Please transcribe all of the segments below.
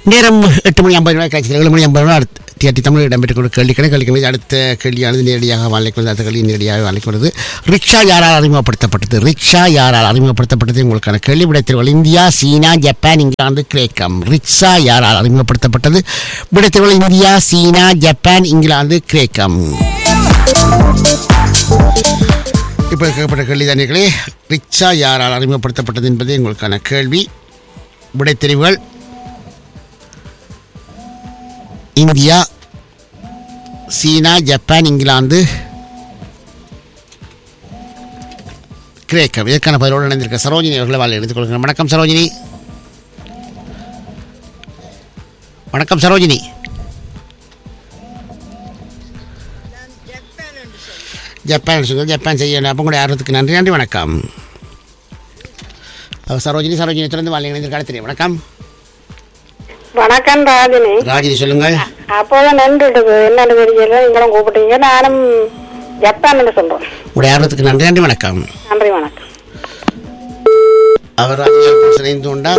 நேரம் எட்டு மணி ஐம்பது ரூபாய் காய்ச்சல் ஏழு மணி ஐம்பது ரூபாய் அடுத்து டிஆர்டி தமிழ் இடம்பெற்றுக் கொண்டு கேள்வி கணக்கு கேள்வி அடுத்த கேள்வியானது நேரடியாக வாழைக்கு வந்து அடுத்த கேள்வி நேரடியாக வாழைக்கு வருது ரிக்ஷா யாரால் அறிமுகப்படுத்தப்பட்டது ரிக்ஷா யாரால் அறிமுகப்படுத்தப்பட்டது உங்களுக்கான கேள்வி விடைத்தேர்வுகள் இந்தியா சீனா ஜப்பான் இங்கிலாந்து கிரேக்கம் ரிக்ஷா யாரால் அறிமுகப்படுத்தப்பட்டது விடைத்தேர்வுகள் இந்தியா சீனா ஜப்பான் இங்கிலாந்து கிரேக்கம் இப்போ கேட்கப்பட்ட கேள்வி தானே ரிக்ஷா யாரால் அறிமுகப்படுத்தப்பட்டது என்பது உங்களுக்கான கேள்வி விடைத்தெரிவுகள் இந்தியா சீனா ஜப்பான் இங்கிலாந்து கிரேக்கம் இதற்கான பதிலோடு இணைந்திருக்க சரோஜினி அவர்களை வாழ் எடுத்துக் கொள்கிறேன் வணக்கம் சரோஜினி வணக்கம் சரோஜினி ஜப்பான் சொல்லுங்கள் ஜப்பான் செய்ய அப்போ கூட ஆர்வத்துக்கு நன்றி நன்றி வணக்கம் அஹ் சரோஜினி சரோஜினி தொடர்ந்து வாழ் இணைந்திருக்க தெரியும் வணக்கம் வணக்கம் ராஜினி ராஜினி சொல்லுங்கள் அப்போதான் நன்றி என்னன்னு தெரியல நீங்களும் கூப்பிட்டீங்க நானும் ஜப்பான் சொல்றேன் உடைய ஆர்வத்துக்கு நன்றி நன்றி வணக்கம் நன்றி வணக்கம் அவர் ராஜ்யசபா இணைந்து கொண்டார்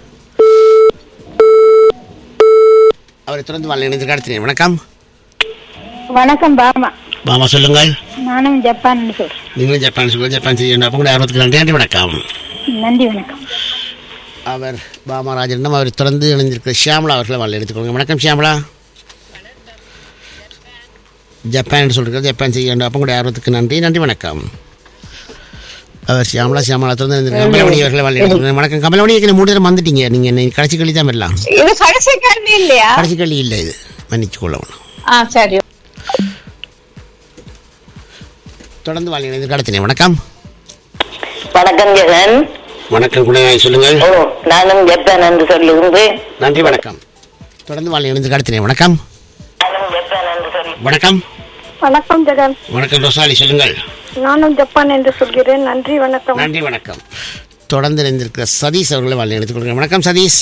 அவரை தொடர்ந்து வாழ் இணைந்திருக்க அடுத்த வணக்கம் வணக்கம் பாமா மாமா சொல்லுங்கள் நானும் ஜப்பான் சொல்றேன் நீங்களும் ஜப்பான் சொல்லுங்கள் ஜப்பான் செய்ய அப்போ கூட ஆர்வத்துக்கு நன்றி நன்றி வணக்கம் நன்றி வணக்கம் அவர் பாமராஜனிடம் அவரை தொடர்ந்து இணைந்திருக்கிற ஷியாமலா அவர்களை வாழ் எடுத்துக்கொள்ளுங்க வணக்கம் ஷியாமலா ஜப்பான் சொல்லிருக்க ஜப்பான் செய்ய வேண்டும் அப்போ கூட ஆர்வத்துக்கு நன்றி நன்றி வணக்கம் அவர் ஷியாமலா ஷியாமலா தொடர்ந்து இணைந்திருக்க கமலமணி அவர்களை வாழ் எடுத்துக்கொள்ளுங்க வணக்கம் கமலமணி ஏற்கனவே மூணு நேரம் வந்துட்டீங்க நீங்கள் என்னை கடைசி கழி தான் வரலாம் இது கடைசி கேள்வி இல்லையா கடைசி கழி இல்லை இது மன்னிச்சு கொள்ளணும் ஆ சரி தொடர்ந்து வாழ் இணைந்திருக்க அடுத்த வணக்கம் வணக்கம் ஜெகன் வணக்கம் குணநாயகி சொல்லுங்கள் ஓ நானும் ஜப்பான் என்று சொல்லுகின்றேன் நன்றி வணக்கம் தொடர்ந்து வாழ் இணைந்திருக்க அடுத்த வணக்கம் நானும் ஜப்பான் என்று சொல்லி வணக்கம் வணக்கம் ஜெகன் வணக்கம் ரொசாலி சொல்லுங்கள் நானும் ஜப்பான் என்று சொல்கிறேன் நன்றி வணக்கம் நன்றி வணக்கம் தொடர்ந்து இணைந்திருக்கிற சதீஷ் அவர்களை வாழ் எடுத்துக் கொள்கிறேன் வணக்கம் சதீஷ்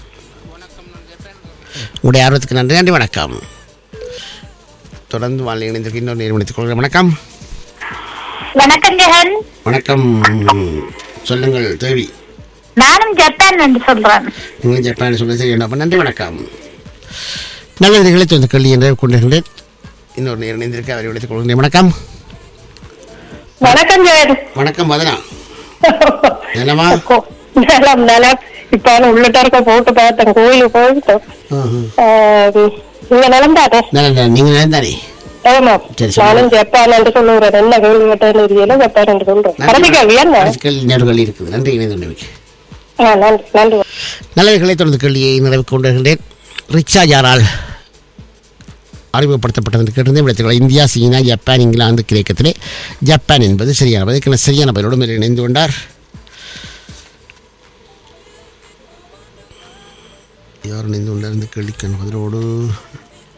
உங்களுடைய ஆர்வத்துக்கு நன்றி நன்றி வணக்கம் தொடர்ந்து வாழ் இணைந்திருக்க இன்னொரு நிறுவனத்துக் கொள்கிறேன் வணக்கம் வணக்கம் ஜெகன் வணக்கம் சொல்லுங்கள் தேவி நானும் ஜப்பான் என்று சொல்றேன் நீங்கள் ஜப்பான் சொல்ல சரி அப்போ நன்றி வணக்கம் நல்ல நிகழ்ச்சி தொடர்ந்து கல்வி என்று கொண்டிருக்கின்றேன் இன்னொரு நேரம் இணைந்திருக்க அவரை எடுத்துக் கொள்கிறேன் வணக்கம் வணக்கம் ஜெகன் வணக்கம் மதனா என்னம்மா நலம் நலம் இப்ப உள்ளிட்ட இருக்க போட்டு பார்த்தேன் கோயிலுக்கு போயிட்டு நீங்க நலம் தானே நல்ல நீங்கள் நினைந்தானே ஆமா சரி, சொல்லுங்க. நானும் ஜப்பான் என்று சொல்லுகிறேன் என்ன கேள்வி கேட்டேன்னு தெரியல ஜப்பான் என்று சொல்றேன் கடைசி கேள்வி என்ன கல்வி நேர்கள் இருக்குது நன்றி இணைந்து ஆ, நன்றி நன்றி நல்லவைகளை தொடர்ந்து கேள்வியை நிறைவு கொண்டிருக்கின்றேன் ரிக்ஷா யாரால் அறிமுகப்படுத்தப்பட்டது என்று கேட்டிருந்தேன் விடத்தில் இந்தியா சீனா ஜப்பான் இங்கிலாந்து கிரேக்கத்திலே ஜப்பான் என்பது சரியான பதில் இதற்கான சரியான பதிலோடு மேலே இணைந்து கொண்டார் யார் இணைந்து கொண்டார் இந்த கேள்விக்கான பதிலோடு